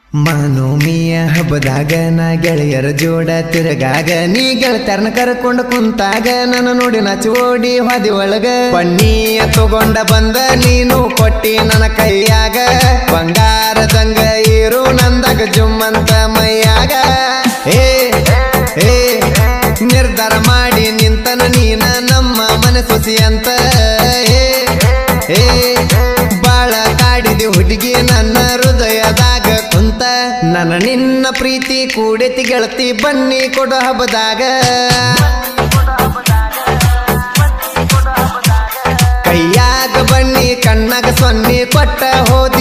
ಮಾನೋಮಿಯ ಹಬ್ಬದಾಗ ನಾ ಗೆಳೆಯರ ಜೋಡ ತಿರುಗಾಗ ನೀ ಗೆಳತರ್ನ ಕರ್ಕೊಂಡು ಕುಂತಾಗ ನನ್ನ ನೋಡಿ ನಾಚಿ ಓಡಿ ಹಾದಿ ಒಳಗ ಬನ್ನಿಯ ತಗೊಂಡ ಬಂದ ನೀನು ಕೊಟ್ಟಿ ನನ್ನ ಕೈಯಾಗ ಬಂಗಾರದಂಗ ಇರು ನಂದಾಗ ಜುಮ್ಮಂತ ಮೈಯಾಗ ಏ ಏ ನಿರ್ಧಾರ ಮಾಡಿ ನಿಂತನ ನೀನ ನಮ್ಮ ಮನಸ್ಸೊಸಿ ಅಂತ ಏ ಏ ಬಾಳ ಕಾಡಿದಿ ಹುಡುಗಿ ನನ್ನ ಹೃದಯದಾಗ ಕುಂತ ನನ್ನ ನಿನ್ನ ಪ್ರೀತಿ ಕೂಡೆತಿ ಗೆಳತಿ ಬನ್ನಿ ಕೊಡೋ ಹಬ್ಬದಾಗ ಕೈಯಾಗ ಬನ್ನಿ ಕಣ್ಣಾಗ ಸೊನ್ನಿ ಕೊಟ್ಟ ಹೋದ